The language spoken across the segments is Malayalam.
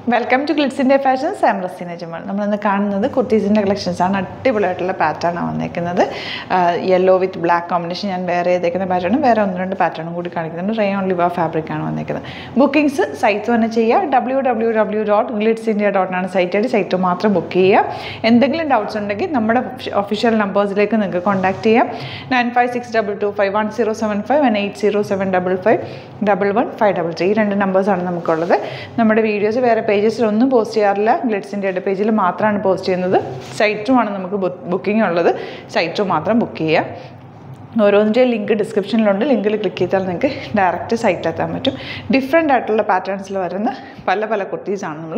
welcome to Glitz India Fashions am Razeena Jamal നമ്മളിന്ന് കാണുന്നത് കുർത്തീസിൻ്റെ കളക്ഷൻസ് ആണ് അടിപൊളിയായിട്ടുള്ള പാറ്റേൺ ആണ് വന്നേക്കുന്നത് യെല്ലോ വിത്ത് ബ്ലാക്ക് കോമ്പിനേഷൻ ഞാൻ വേറെ ചെയ്തേക്കുന്ന പാറ്റേണും വേറെ ഒന്ന് രണ്ട് പാറ്റേണും കൂടി കാണിക്കുന്നുണ്ട് റയോൺ ലിവ ഫാബ്രിക് ആണ് വന്നേക്കുന്നത് ബുക്കിംഗ്സ് സൈറ്റ് തന്നെ ചെയ്യുക W W W dot Glitz India dot ആണ് സൈറ്റ് ഐ സൈറ്റ് മാത്രം ബുക്ക് ചെയ്യുക എന്തെങ്കിലും ഡൗട്ട്സ് ഉണ്ടെങ്കിൽ നമ്മുടെ ഒഫീഷ്യൽ നമ്പേഴ്സിലേക്ക് നിങ്ങൾക്ക് കോൺടാക്ട് ചെയ്യാം nine five six double two five one zero seven five one eight zero seven double five double one five double three ഈ രണ്ട് നമ്പേഴ്സാണ് നമുക്കുള്ളത് നമ്മുടെ വീഡിയോസ് വേറെ പേജസിലൊന്നും പോസ്റ്റ് ചെയ്യാറില്ല ഗ്ലിറ്റ്സിൻ്റെ ഇട പേജിൽ മാത്രമാണ് പോസ്റ്റ് ചെയ്യുന്നത് സൈറ്റുമാണ് നമുക്ക് ബുക്കിംഗ് ഉള്ളത് സൈറ്റ് മാത്രം ബുക്ക് ചെയ്യുക ഓരോന്നിൻ്റെ ലിങ്ക് ഡിസ്ക്രിപ്ഷനിലുണ്ട് ലിങ്കിൽ ക്ലിക്ക് ചെയ്താൽ നിങ്ങൾക്ക് ഡയറക്റ്റ് സൈറ്റിൽ എത്താൻ പറ്റും ഡിഫറെൻ്റ് ആയിട്ടുള്ള പാറ്റേൺസിൽ വരുന്ന പല പല കുർത്തീസാണ് നമ്മൾ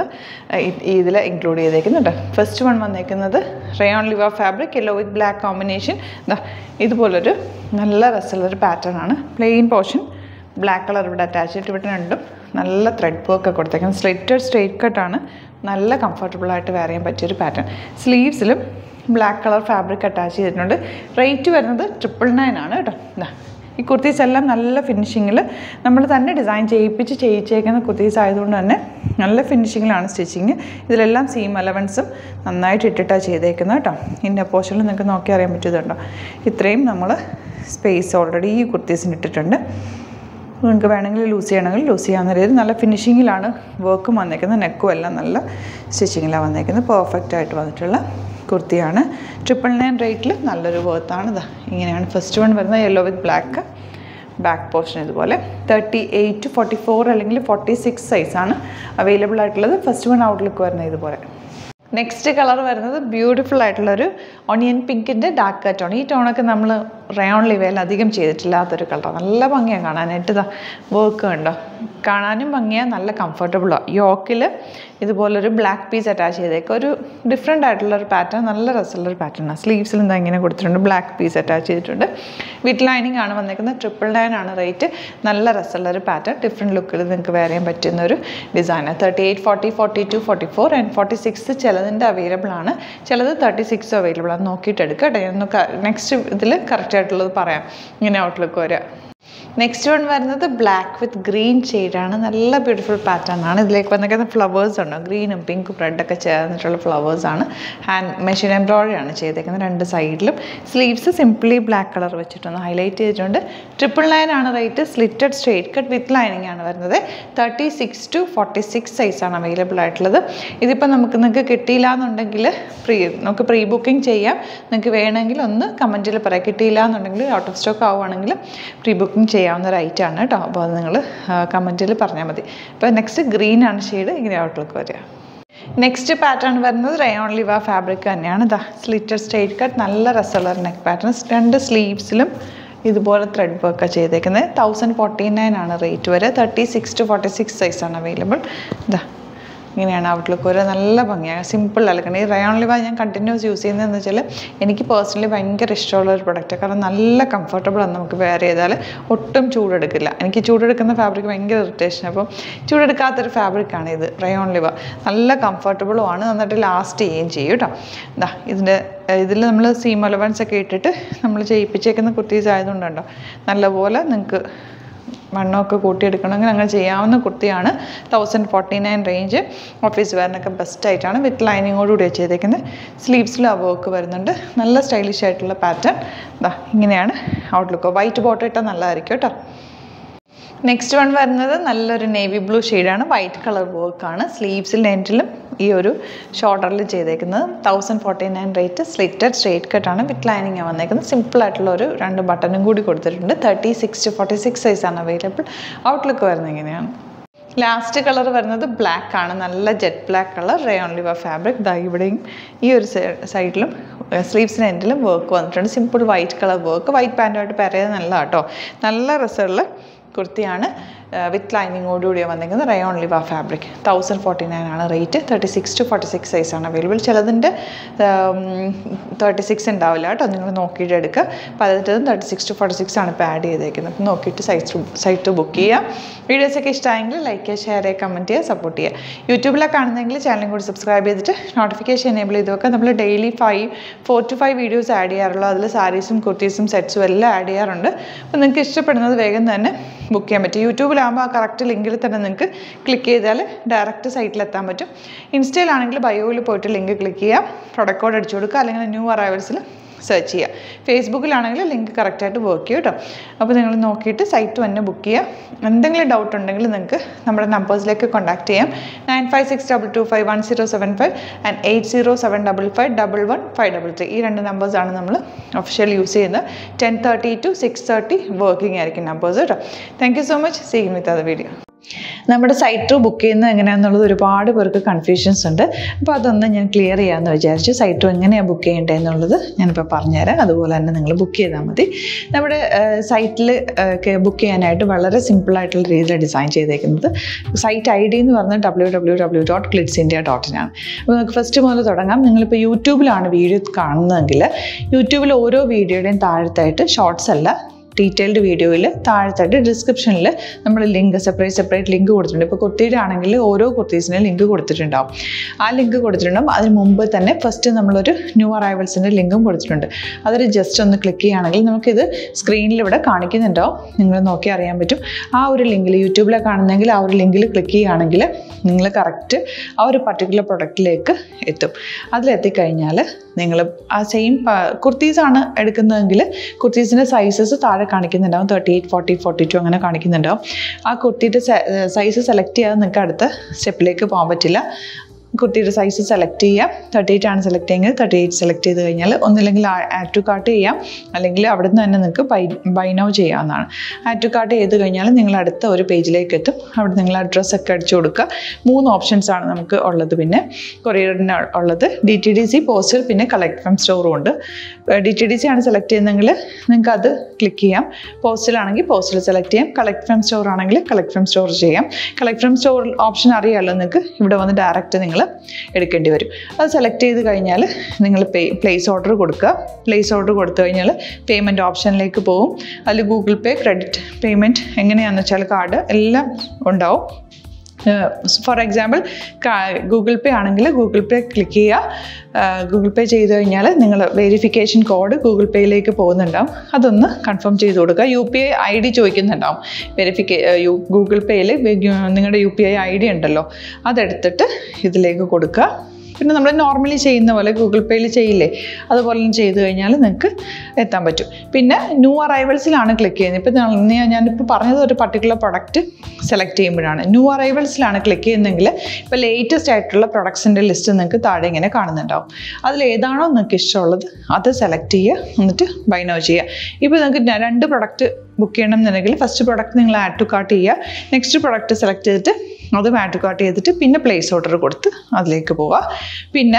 ഇതിൽ ഇൻക്ലൂഡ് ചെയ്തേക്കുന്നുണ്ട് ഫസ്റ്റ് വൺ വന്നേക്കുന്നത് rayon Liva fabric yellow with black combination ഇതാ ഇതുപോലൊരു നല്ല രസമുള്ളൊരു പാറ്റേൺ ആണ് പ്ലെയിൻ പോർഷൻ ബ്ലാക്ക് കളർ ഇവിടെ അറ്റാച്ച് ചെയ്തിട്ട് ഇവിടെ രണ്ടും നല്ല ത്രെഡ് വർക്ക് കൊടുത്തേക്കുന്നത് സ്ലിറ്റഡ് സ്ട്രെയിറ്റ് കട്ടാണ് നല്ല കംഫർട്ടബിളായിട്ട് വെയർ ചെയ്യാൻ പറ്റിയൊരു പാറ്റേൺ സ്ലീവ്സിലും ബ്ലാക്ക് കളർ ഫാബ്രിക് അറ്റാച്ച് ചെയ്തിട്ടുണ്ട് റേറ്റ് വരുന്നത് ട്രിപ്പിൾ നയൻ ആണ് കേട്ടോ ഇതാ ഈ കുർത്തീസ് എല്ലാം നല്ല ഫിനിഷിങ്ങിൽ നമ്മൾ തന്നെ ഡിസൈൻ ചെയ്യിപ്പിച്ച് ചെയ്യിച്ചേക്കുന്ന കുർത്തീസ് ആയതുകൊണ്ട് തന്നെ നല്ല ഫിനിഷിങ്ങിലാണ് സ്റ്റിച്ചിങ് ഇതിലെല്ലാം സീം അലവൻസും നന്നായിട്ട് ഇട്ടിട്ടാണ് ചെയ്തേക്കുന്നത് കേട്ടോ ഇന്ന പോർഷനിൽ നിങ്ങൾക്ക് നോക്കി അറിയാൻ പറ്റുന്നുണ്ടോ ഇത്രയും നമ്മൾ സ്പേസ് ഓൾറെഡി ഈ കുർത്തീസിന് ഇട്ടിട്ടുണ്ട് നിങ്ങൾക്ക് വേണമെങ്കിൽ ലൂസ് ചെയ്യണമെങ്കിൽ ലൂസ് ചെയ്യാവുന്ന രീതിയിൽ നല്ല ഫിനിഷിങ്ങിലാണ് വർക്കും വന്നേക്കുന്നത് നെക്കും എല്ലാം നല്ല സ്റ്റിച്ചിങ്ങിലാണ് വന്നേക്കുന്നത് പെർഫെക്റ്റ് ആയിട്ട് വന്നിട്ടുള്ള കുർത്തിയാണ് ട്രിപ്പിൾ നയൻ റേറ്റിൽ നല്ലൊരു വർത്താണ് ഇതാ ഇങ്ങനെയാണ് ഫസ്റ്റ് വൺ വരുന്നത് yellow with black back portion ഇതുപോലെ തേർട്ടി എയ്റ്റ് ഫോർട്ടി ഫോർ അല്ലെങ്കിൽ ഫോർട്ടി സിക്സ് സൈസാണ് അവൈലബിൾ ആയിട്ടുള്ളത് ഫസ്റ്റ് വൺ ഔട്ട്ലുക്ക് വരുന്നത് ഇതുപോലെ നെക്സ്റ്റ് കളർ വരുന്നത് ബ്യൂട്ടിഫുൾ ആയിട്ടുള്ളൊരു ഒണിയൻ പിങ്കിൻ്റെ ഡാർക്ക് കട്ടാണ് ഈ ടോണൊക്കെ നമ്മൾ റയോൺ ലിവയിൽ അധികം ചെയ്തിട്ടില്ലാത്തൊരു കളർ നല്ല ഭംഗിയാണ് കാണാനായിട്ട് ഇതാ വർക്ക് കണ്ടോ കാണാനും ഭംഗിയാണ് നല്ല കംഫർട്ടബിളാണ് യോക്കിൽ ഇതുപോലൊരു ബ്ലാക്ക് പീസ് അറ്റാച്ച് ചെയ്തേക്കുക ഒരു ഡിഫറെൻ്റ് ആയിട്ടുള്ള ഒരു പാറ്റേൺ നല്ല രസമുള്ളൊരു പാറ്റേണാണ് സ്ലീവ്സിൽ എന്താ ഇങ്ങനെ കൊടുത്തിട്ടുണ്ട് ബ്ലാക്ക് പീസ് അറ്റാച്ച് ചെയ്തിട്ടുണ്ട് വിത്ത് ലൈനിങ് ആണ് വന്നേക്കുന്നത് ട്രിപ്പിൾ നയൻ ആണ് റേറ്റ് നല്ല രസമുള്ള ഒരു പാറ്റേൺ ഡിഫറെൻറ്റ് ലുക്കിൽ നിങ്ങൾക്ക് വെയർ ചെയ്യാൻ പറ്റുന്ന ഒരു ഡിസൈനാണ് thirty eight forty forty two forty four and forty six ചിലതിൻ്റെ അവൈലബിൾ ആണ് ചിലത് തേർട്ടി സിക്സ് അവൈലബിൾ ആണ് നോക്കിയിട്ട് എടുക്കുക കേട്ടോ ഞാൻ നെക്സ്റ്റ് ഇതിൽ കറക്റ്റ് ആയിട്ടുള്ളത് പറയാം ഇങ്ങനെ ഔട്ട്ലുക്ക് വരിക നെക്സ്റ്റ് വൺ വരുന്നത് ബ്ലാക്ക് വിത്ത് ഗ്രീൻ ഷെയ്ഡാണ് നല്ല ബ്യൂട്ടിഫുൾ പാറ്റേൺ ആണ് ഇതിലേക്ക് വന്നിരിക്കുന്ന ഫ്ലവേഴ്സ് ഉണ്ടോ ഗ്രീനും പിങ്കും റെഡൊക്കെ ചേർന്നിട്ടുള്ള ഫ്ലവേഴ്സാണ് ഹാൻഡ് മെഷീൻ എംബ്രോയിഡറി ആണ് ചെയ്തേക്കുന്നത് രണ്ട് സൈഡിലും സ്ലീവ്സ് സിംപ്ലി ബ്ലാക്ക് കളർ വെച്ചിട്ടൊന്ന് ഹൈലൈറ്റ് ചെയ്തിട്ടുണ്ട് ട്രിപ്പിൾ നയൻ ആണ് rate slitted straight cut with lining ആണ് വരുന്നത് thirty six to forty six സൈസാണ് അവൈലബിൾ ആയിട്ടുള്ളത് ഇതിപ്പോൾ നമുക്ക് നിങ്ങൾക്ക് കിട്ടിയില്ല എന്നുണ്ടെങ്കിൽ പ്രീ നമുക്ക് പ്രീ ബുക്കിംഗ് ചെയ്യാം നിങ്ങൾക്ക് വേണമെങ്കിൽ ഒന്ന് കമൻറ്റിൽ പറയാം കിട്ടിയില്ല എന്നുണ്ടെങ്കിൽ ഔട്ട് ഓഫ് സ്റ്റോക്ക് ആവുകയാണെങ്കിൽ പ്രീ ബുക്കിംഗ് ചെയ്യാവുന്ന ഒരു ഐറ്റം ആണ് കേട്ടോ അപ്പോൾ അത് നിങ്ങൾ കമൻറ്റിൽ പറഞ്ഞാൽ മതി അപ്പോൾ നെക്സ്റ്റ് ഗ്രീൻ ആണ് ഷെയ്ഡ് ഇങ്ങനെ ഔട്ട്ലുക്ക് വരിക നെക്സ്റ്റ് പാറ്റേൺ വരുന്നത് റയോൺ ലിവ ഫാബ്രിക് തന്നെയാണ് ഇതാ സ്ലിറ്റർ സ്ട്രേറ്റ് കട്ട് നല്ല രസമുള്ള നെക്ക് പാറ്റേൺ രണ്ട് സ്ലീവ്സിലും ഇതുപോലെ ത്രെഡ് വർക്ക് ചെയ്തേക്കുന്നത് തൗസൻഡ് ഫോർട്ടി നയൻ ആണ് റേറ്റ് വരെ thirty six to forty six സൈസാണ് അവൈലബിൾ ഇതാ ഇങ്ങനെയാണ് ഔട്ട്ലുക്ക് ഒരു നല്ല ഭംഗിയാണ് സിമ്പിൾ അലക്കണം ഈ റയോൺ ലിവ ഞാൻ കണ്ടിന്യൂസ് യൂസ് ചെയ്യുന്നതെന്ന് വെച്ചാൽ എനിക്ക് പേഴ്സണലി ഭയങ്കര ഇഷ്ടമുള്ള ഒരു പ്രൊഡക്റ്റ് കാരണം നല്ല കംഫർട്ടബിളാണ് നമുക്ക് വെയർ ചെയ്താൽ ഒട്ടും ചൂടെടുക്കില്ല എനിക്ക് ചൂടെടുക്കുന്ന ഫാബ്രിക് ഭയങ്കര ഇറിറ്റേഷൻ അപ്പം ചൂടെടുക്കാത്തൊരു ഫാബ്രിക്കാണ് ഇത് റയോൺ ലിവ നല്ല കംഫർട്ടബിളും ആണ് നന്നായിട്ട് ലാസ്റ്റ് ചെയ്യുകയും ചെയ്യും കേട്ടോ ഇതാ ഇതിൻ്റെ ഇതിൽ നമ്മൾ സീം അലവൻസ് ഒക്കെ ഇട്ടിട്ട് നമ്മൾ ചെയ്യിപ്പിച്ചേക്കുന്ന കുർത്തീസ് ആയതുകൊണ്ടുണ്ടോ നല്ലപോലെ നിങ്ങൾക്ക് വണ്ണമൊക്കെ കൂട്ടിയെടുക്കണമെങ്കിൽ അങ്ങനെ ചെയ്യാവുന്ന കുർത്തിയാണ് thousand forty nine range office വെയറിനൊക്കെ ബെസ്റ്റ് ആയിട്ടാണ് വിത്ത് ലൈനിങ്ങോടുകൂടി ചെയ്തേക്കുന്നത് സ്ലീവ്സിൽ ആ വർക്ക് വരുന്നുണ്ട് നല്ല സ്റ്റൈലിഷ് ആയിട്ടുള്ള പാറ്റേൺ ഇതാ ഇങ്ങനെയാണ് ഔട്ട്ലുക്ക് വൈറ്റ് ബോട്ടം ഇട്ടാൽ നല്ലതായിരിക്കും കേട്ടോ നെക്സ്റ്റ് വൺ വരുന്നത് നല്ലൊരു നേവി ബ്ലൂ ഷെയ്ഡാണ് വൈറ്റ് കളർ വർക്കാണ് സ്ലീവ്സിൽ ലെൻറ്റിലും ഈ ഒരു ഷോൾഡറിൽ ചെയ്തേക്കുന്നത് thousand forty nine rate slitted straight കട്ടാണ് വിത്ത് ലൈനിങ് വന്നേക്കുന്നത് സിമ്പിൾ ആയിട്ടുള്ള ഒരു രണ്ട് ബട്ടണും കൂടി കൊടുത്തിട്ടുണ്ട് thirty six to forty six സൈസാണ് അവൈലബിൾ ഔട്ട്ലുക്ക് വരുന്നത് ഇങ്ങനെയാണ് ലാസ്റ്റ് കളർ വരുന്നത് ബ്ലാക്ക് ആണ് നല്ല jet black colour rayon Liva fabric ദാ ഇവിടെയും ഈ ഒരു സൈഡിലും സ്ലീവ്സിന് എൻഡിലും വർക്ക് വന്നിട്ടുണ്ട് simple white colour work white പാൻറ്റുമായിട്ട് പെരയത് നല്ല കേട്ടോ നല്ല രസമുള്ള കുർത്തിയാണ് വിത്ത് ലൈനിങ്ങോടുകൂടി വന്നിരിക്കുന്നത് rayon Liva fabric thousand forty nine ആണ് rate thirty six to forty six സൈസാണ് അവൈലബിൾ ചിലതിൻ്റെ തേർട്ടി സിക്സ് ഉണ്ടാവില്ല കേട്ടോ നിങ്ങൾ നോക്കിയിട്ട് എടുക്കുക പലതിൻ്റെതും thirty six to forty six ആണ് ഇപ്പോൾ ആഡ് ചെയ്തേക്കുന്നത് അപ്പോൾ നോക്കിയിട്ട് സൈറ്റ് സൈറ്റ് ബുക്ക് ചെയ്യുക വീഡിയോസൊക്കെ ഇഷ്ടമായെങ്കിൽ ലൈക്ക് ചെയ്യുക ഷെയർ ചെയ്യുക കമൻറ്റ് ചെയ്യുക സപ്പോർട്ട് ചെയ്യുക യൂട്യൂബിലൊക്കെ കാണുന്നെങ്കിൽ ചാനലും കൂടി സബ്സ്ക്രൈബ് ചെയ്തിട്ട് നോട്ടിഫിക്കേഷൻ എനേബിൾ ചെയ്ത് വെക്കുക നമ്മൾ daily five four to five videos add ചെയ്യാറുള്ളൂ അതിൽ സാരീസും കുർത്തീസും സെറ്റ്സും എല്ലാം ആഡ് ചെയ്യാറുണ്ട് അപ്പോൾ നിങ്ങൾക്ക് ഇഷ്ടപ്പെടുന്നത് വേഗം തന്നെ ബുക്ക് ചെയ്യാൻ പറ്റും യൂട്യൂബിൽ ഫേസ്ബുക്കിലാകുമ്പോൾ ആ കറക്റ്റ് ലിങ്കിൽ തന്നെ നിങ്ങൾക്ക് ക്ലിക്ക് ചെയ്താൽ ഡയറക്റ്റ് സൈറ്റിൽ എത്താൻ പറ്റും ഇൻസ്റ്റയിലാണെങ്കിൽ ബയോയിൽ പോയിട്ട് ലിങ്ക് ക്ലിക്ക് ചെയ്യുക പ്രൊഡക്റ്റ് കോഡ് അടിച്ചു കൊടുക്കുക അല്ലെങ്കിൽ ന്യൂ അറൈവൽസിൽ സെർച്ച് ചെയ്യുക ഫേസ്ബുക്കിലാണെങ്കിൽ ലിങ്ക് കറക്റ്റായിട്ട് വർക്ക് ചെയ്യും കേട്ടോ അപ്പോൾ നിങ്ങൾ നോക്കിയിട്ട് സൈറ്റ് തന്നെ ബുക്ക് ചെയ്യുക എന്തെങ്കിലും ഡൗട്ട് ഉണ്ടെങ്കിൽ നിങ്ങൾക്ക് നമ്മുടെ നമ്പേഴ്സിലേക്ക് കോൺടാക്ട് ചെയ്യാം nine five six double two five one zero seven five and eight zero seven double five double one five double three ഈ രണ്ട് നമ്പേഴ്സാണ് നമ്മൾ ഒഫീഷ്യൽ യൂസ് ചെയ്യുന്നത് ten thirty to six thirty working ആയിരിക്കും നമ്പേഴ്സ് കേട്ടോ thank you so much seen with അത് വീഡിയോ നമ്മുടെ സൈറ്റ് ബുക്ക് ചെയ്യുന്നത് എങ്ങനെയാണെന്നുള്ളത് ഒരുപാട് പേർക്ക് കൺഫ്യൂഷൻസ് ഉണ്ട് അപ്പോൾ അതൊന്ന് ഞാൻ ക്ലിയർ ചെയ്യാമെന്ന് വിചാരിച്ചു സൈറ്റ് എങ്ങനെയാണ് ബുക്ക് ചെയ്യേണ്ടത് എന്നുള്ളത് ഞാനിപ്പോൾ പറഞ്ഞുതരാം അതുപോലെ തന്നെ നിങ്ങൾ ബുക്ക് ചെയ്താൽ മതി നമ്മുടെ സൈറ്റിൽ ബുക്ക് ചെയ്യാനായിട്ട് വളരെ സിമ്പിളായിട്ടുള്ള രീതിയിൽ ഡിസൈൻ ചെയ്തേക്കുന്നത് സൈറ്റ് ഐ ഡി എന്ന് പറഞ്ഞാൽ W W W dot Glitz India dot in ആണ് അപ്പോൾ നമുക്ക് ഫസ്റ്റ് മുതൽ തുടങ്ങാം നിങ്ങളിപ്പോൾ യൂട്യൂബിലാണ് വീഡിയോ കാണുന്നതെങ്കിൽ യൂട്യൂബിൽ ഓരോ വീഡിയോയുടെയും താഴത്തായിട്ട് ഷോർട്സ് അല്ല ഡീറ്റെയിൽഡ് വീഡിയോയിൽ താഴത്തായിട്ട് ഡിസ്ക്രിപ്ഷനിൽ നമ്മൾ ലിങ്ക് സെപ്പറേറ്റ് സെപ്പറേറ്റ് ലിങ്ക് കൊടുത്തിട്ടുണ്ട് ഇപ്പോൾ കുർത്തിയുടെ ആണെങ്കിൽ ഓരോ കുർത്തീസിനും ലിങ്ക് കൊടുത്തിട്ടുണ്ടാവും ആ ലിങ്ക് കൊടുത്തിട്ടുണ്ടാവും അതിന് മുമ്പ് തന്നെ ഫസ്റ്റ് നമ്മളൊരു ന്യൂ അറൈവൽസിൻ്റെ ലിങ്കും കൊടുത്തിട്ടുണ്ട് അതിൽ ജസ്റ്റ് ഒന്ന് ക്ലിക്ക് ചെയ്യുകയാണെങ്കിൽ നമുക്കിത് സ്ക്രീനിൽ ഇവിടെ കാണിക്കുന്നുണ്ടാവും നിങ്ങൾ നോക്കി അറിയാൻ പറ്റും ആ ഒരു ലിങ്കിൽ യൂട്യൂബിലെ കാണുന്നെങ്കിൽ ആ ഒരു ലിങ്കിൽ ക്ലിക്ക് ചെയ്യുകയാണെങ്കിൽ നിങ്ങൾ കറക്റ്റ് ആ ഒരു പർട്ടിക്കുലർ പ്രൊഡക്റ്റിലേക്ക് എത്തും അതിലെത്തിക്കഴിഞ്ഞാൽ നിങ്ങൾ ആ സെയിം കുർത്തീസാണ് എടുക്കുന്നതെങ്കിൽ കുർത്തീസിൻ്റെ സൈസസ് താഴെ കാണിക്കുന്നുണ്ടാവും thirty eight forty forty two അങ്ങനെ കാണിക്കുന്നുണ്ടാവും ആ കുർത്തിയുടെ സൈസ് സെലക്ട് ചെയ്യാതെ നിങ്ങൾക്ക് അടുത്ത സ്റ്റെപ്പിലേക്ക് പോകാൻ പറ്റില്ല കുട്ടിയുടെ സൈസ് സെലക്ട് ചെയ്യാം തേർട്ടി എയ്റ്റ് ആണ് സെലക്ട് ചെയ്യുന്നത് തേർട്ടി എയ്റ്റ് സെലക്ട് ചെയ്ത് കഴിഞ്ഞാൽ ഒന്നില്ലെങ്കിൽ ആഡ് ടു കാർട്ട് ചെയ്യാം അല്ലെങ്കിൽ അവിടെ നിന്ന് തന്നെ നിങ്ങൾക്ക് ബൈ ബൈ നൗ ചെയ്യാവുന്നതാണ് ആഡ് ടു കാർട്ട് ചെയ്ത് കഴിഞ്ഞാൽ നിങ്ങൾ അടുത്ത ഒരു പേജിലേക്ക് എത്തും അവിടെ നിങ്ങൾ അഡ്രസ്സ് ഒക്കെ അടിച്ചു കൊടുക്കുക മൂന്ന് ഓപ്ഷൻസ് ആണ് നമുക്ക് ഉള്ളത് പിന്നെ കൊറിയറിന് ഉള്ളത് D T D C postal പിന്നെ കളക്ട് ഫ്രം സ്റ്റോറും ഉണ്ട് ഡി ടി ഡി സി ആണ് സെലക്ട് ചെയ്യുന്നതെങ്കിൽ നിങ്ങൾക്ക് അത് ക്ലിക്ക് ചെയ്യാം പോസ്റ്റലാണെങ്കിൽ പോസ്റ്റൽ സെലക്ട് ചെയ്യാം കളക്ട് ഫ്രം സ്റ്റോർ ആണെങ്കിൽ കളക്ട് ഫ്രം സ്റ്റോർ ചെയ്യാം കളക്ട് ഫ്രം സ്റ്റോർ ഓപ്ഷൻ അറിയാമല്ലോ നിങ്ങൾക്ക് ഇവിടെ വന്ന് ഡയറക്റ്റ് നിങ്ങൾ എടുക്കേണ്ടി വരും അത് സെലക്ട് ചെയ്ത് കഴിഞ്ഞാൽ നിങ്ങൾ പേ പ്ലേസ് ഓർഡർ കൊടുക്കുക പ്ലേസ് ഓർഡർ കൊടുത്തു കഴിഞ്ഞാൽ പേയ്മെൻറ്റ് ഓപ്ഷനിലേക്ക് പോകും അതിൽ ഗൂഗിൾ പേ ക്രെഡിറ്റ് പേയ്മെൻറ്റ് എങ്ങനെയാണെന്ന് വെച്ചാൽ കാർഡ് എല്ലാം ഉണ്ടാവും ഫോർ എക്സാമ്പിൾ ഗൂഗിൾ പേ ആണെങ്കിൽ ഗൂഗിൾ പേ ക്ലിക്ക് ചെയ്യുക ഗൂഗിൾ പേ ചെയ്ത് കഴിഞ്ഞാൽ നിങ്ങൾ വെരിഫിക്കേഷൻ കോഡ് ഗൂഗിൾ പേയിലേക്ക് പോകുന്നുണ്ടാവും അതൊന്ന് കൺഫേം ചെയ്ത് കൊടുക്കുക U P I I D ചോദിക്കുന്നുണ്ടാവും വെരിഫിക്കേ ഗൂഗിൾ പേയിൽ നിങ്ങളുടെ U P I I D ഉണ്ടല്ലോ അതെടുത്തിട്ട് ഇതിലേക്ക് കൊടുക്കുക പിന്നെ നമ്മൾ നോർമലി ചെയ്യുന്ന പോലെ ഗൂഗിൾ പേയിൽ ചെയ്യില്ലേ അതുപോലെ ചെയ്ത് കഴിഞ്ഞാൽ നിങ്ങൾക്ക് എത്താൻ പറ്റും പിന്നെ ന്യൂ അറൈവൽസിലാണ് ക്ലിക്ക് ചെയ്യുന്നത് ഇപ്പം ഞാനിപ്പോൾ പറഞ്ഞത് ഒരു പർട്ടിക്കുലർ പ്രൊഡക്റ്റ് സെലക്ട് ചെയ്യുമ്പോഴാണ് ന്യൂ അറൈവൽസിലാണ് ക്ലിക്ക് ചെയ്യുന്നതെങ്കിൽ ഇപ്പോൾ ലേറ്റസ്റ്റ് ആയിട്ടുള്ള പ്രൊഡക്ട്സിൻ്റെ ലിസ്റ്റ് നിങ്ങൾക്ക് താഴെ ഇങ്ങനെ കാണുന്നുണ്ടാവും അതിൽ ഏതാണോ നിങ്ങൾക്ക് ഇഷ്ടമുള്ളത് അത് സെലക്ട് ചെയ്യുക എന്നിട്ട് ബൈ നോ ചെയ്യുക ഇപ്പോൾ നിങ്ങൾക്ക് രണ്ട് പ്രൊഡക്റ്റ് ബുക്ക് ചെയ്യണം എന്നുണ്ടെങ്കിൽ ഫസ്റ്റ് പ്രൊഡക്റ്റ് നിങ്ങൾ ആഡ് ടു കാർട്ട് ചെയ്യുക നെക്സ്റ്റ് പ്രൊഡക്റ്റ് സെലക്ട് ചെയ്തിട്ട് അത് ആഡ് ടു കാർട്ട് ചെയ്തിട്ട് പിന്നെ പ്ലേസ് ഓർഡർ കൊടുത്ത് അതിലേക്ക് പോവുക പിന്നെ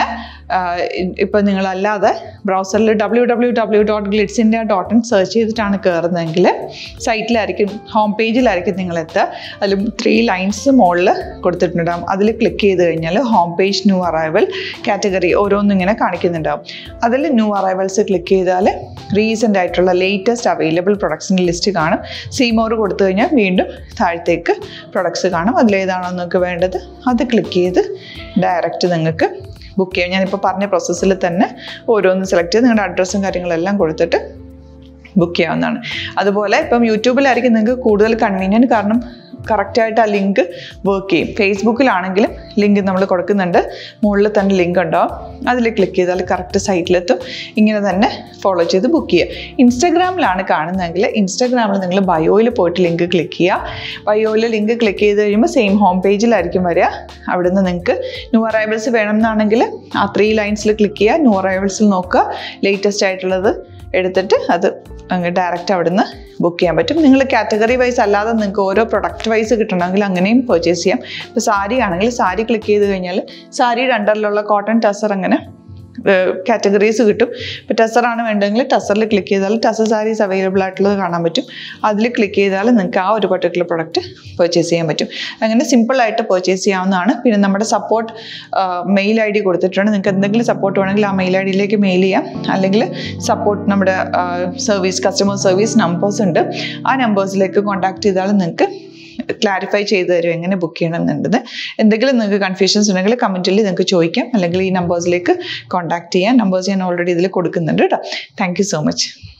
ഇപ്പോൾ നിങ്ങളല്ലാതെ ബ്രൗസറിൽ W W W dot Glitz India dot in search ചെയ്തിട്ടാണ് കയറുന്നതെങ്കിൽ സൈറ്റിലായിരിക്കും ഹോം പേജിലായിരിക്കും നിങ്ങൾ എത്തുക അതിൽ ത്രീ ലൈൻസ് മുകളിൽ കൊടുത്തിട്ടുണ്ടാകും അതിൽ ക്ലിക്ക് ചെയ്ത് കഴിഞ്ഞാൽ home page new arrival category ഓരോന്നും ഇങ്ങനെ കാണിക്കുന്നുണ്ടാവും അതിൽ ന്യൂ അറൈവൽസ് ക്ലിക്ക് ചെയ്താൽ റീസെൻ്റ് ആയിട്ടുള്ള ലേറ്റസ്റ്റ് അവൈലബിൾ പ്രൊഡക്ട്സിൻ്റെ ലിസ്റ്റ് കാണും സീമോർ കൊടുത്തു കഴിഞ്ഞാൽ വീണ്ടും താഴത്തേക്ക് പ്രൊഡക്ട്സ് കാണും അതിലേതാണോ നിങ്ങൾക്ക് വേണ്ടത് അത് ക്ലിക്ക് ചെയ്ത് ഡയറക്റ്റ് നിങ്ങൾക്ക് ബുക്ക് ചെയ്യാം ഞാനിപ്പോൾ പറഞ്ഞ പ്രോസസ്സിൽ തന്നെ ഓരോന്ന് സെലക്ട് ചെയ്ത് നിങ്ങളുടെ അഡ്രസ്സും കാര്യങ്ങളെല്ലാം കൊടുത്തിട്ട് ബുക്ക് ചെയ്യാവുന്നതാണ് അതുപോലെ ഇപ്പം യൂട്യൂബിലായിരിക്കും നിങ്ങൾക്ക് കൂടുതൽ കൺവീനിയൻറ്റ് കാരണം കറക്റ്റായിട്ട് ആ ലിങ്ക് വർക്ക് ചെയ്യും ഫേസ്ബുക്കിലാണെങ്കിലും ലിങ്ക് നമ്മൾ കൊടുക്കുന്നുണ്ട് മുകളിൽ തന്നെ ലിങ്ക് ഉണ്ടാവും അതിൽ ക്ലിക്ക് ചെയ്താൽ കറക്റ്റ് സൈറ്റിലെത്തും ഇങ്ങനെ തന്നെ ഫോളോ ചെയ്ത് ബുക്ക് ചെയ്യുക ഇൻസ്റ്റാഗ്രാമിലാണ് കാണുന്നതെങ്കിൽ ഇൻസ്റ്റാഗ്രാമിൽ നിങ്ങൾ ബയോയിൽ പോയിട്ട് ലിങ്ക് ക്ലിക്ക് ചെയ്യുക ബയോയിൽ ലിങ്ക് ക്ലിക്ക് ചെയ്ത് കഴിയുമ്പോൾ സെയിം ഹോം പേജിലായിരിക്കും വരിക അവിടുന്ന് നിങ്ങൾക്ക് ന്യൂ അറൈവൽസ് വേണമെന്നാണെങ്കിൽ ആ ത്രീ ലൈൻസിൽ ക്ലിക്ക് ചെയ്യുക ന്യൂ അറൈവൽസിൽ നോക്കുക ലേറ്റസ്റ്റ് ആയിട്ടുള്ളത് എടുത്തിട്ട് അത് അങ്ങ് ഡയറക്റ്റ് അവിടുന്ന് ബുക്ക് ചെയ്യാൻ പറ്റും നിങ്ങൾ കാറ്റഗറി വൈസ് അല്ലാതെ നിങ്ങൾക്ക് ഓരോ പ്രൊഡക്റ്റ് വൈസ് കിട്ടണമെങ്കിൽ അങ്ങനെയും പർച്ചേസ് ചെയ്യാം ഇപ്പോൾ സാരി ആണെങ്കിൽ സാരി ക്ലിക്ക് ചെയ്ത് കഴിഞ്ഞാൽ സാരിയുടെ അണ്ടറിലുള്ള കോട്ടൺ ടസർ അങ്ങനെ കാറ്റഗറീസ് കിട്ടും ഇപ്പോൾ ടസറാണ് വേണ്ടതെങ്കിൽ ടസറിൽ ക്ലിക്ക് ചെയ്താൽ ടസർ സാരീസ് അവൈലബിൾ ആയിട്ടുള്ളത് കാണാൻ പറ്റും അതിൽ ക്ലിക്ക് ചെയ്താൽ നിങ്ങൾക്ക് ആ ഒരു പർട്ടിക്കുലർ പ്രൊഡക്റ്റ് പർച്ചേസ് ചെയ്യാൻ പറ്റും അങ്ങനെ സിമ്പിളായിട്ട് പർച്ചേസ് ചെയ്യാവുന്നതാണ് പിന്നെ നമ്മുടെ സപ്പോർട്ട് മെയിൽ ഐ ഡി കൊടുത്തിട്ടുണ്ട് നിങ്ങൾക്ക് എന്തെങ്കിലും സപ്പോർട്ട് വേണമെങ്കിൽ ആ മെയിൽ ഐ ഡിയിലേക്ക് മെയിൽ ചെയ്യാം അല്ലെങ്കിൽ സപ്പോർട്ട് നമ്മുടെ സർവീസ് കസ്റ്റമർ സർവീസ് നമ്പേഴ്സ് ഉണ്ട് ആ നമ്പേഴ്സിലേക്ക് കോൺടാക്ട് ചെയ്താൽ നിങ്ങൾക്ക് ക്ലാരിഫൈ ചെയ്തു തരും എങ്ങനെ ബുക്ക് ചെയ്യണം എന്നുള്ളത് എന്തെങ്കിലും നിങ്ങൾക്ക് കൺഫ്യൂഷൻസ് ഉണ്ടെങ്കിൽ കമൻറ്റിൽ നിങ്ങൾക്ക് ചോദിക്കാം അല്ലെങ്കിൽ ഈ നമ്പേഴ്സിലേക്ക് കോൺടാക്ട് ചെയ്യാം നമ്പേഴ്സ് ഞാൻ ഓൾറെഡി ഇതിൽ കൊടുക്കുന്നുണ്ട് കേട്ടോ താങ്ക് സോ മച്ച്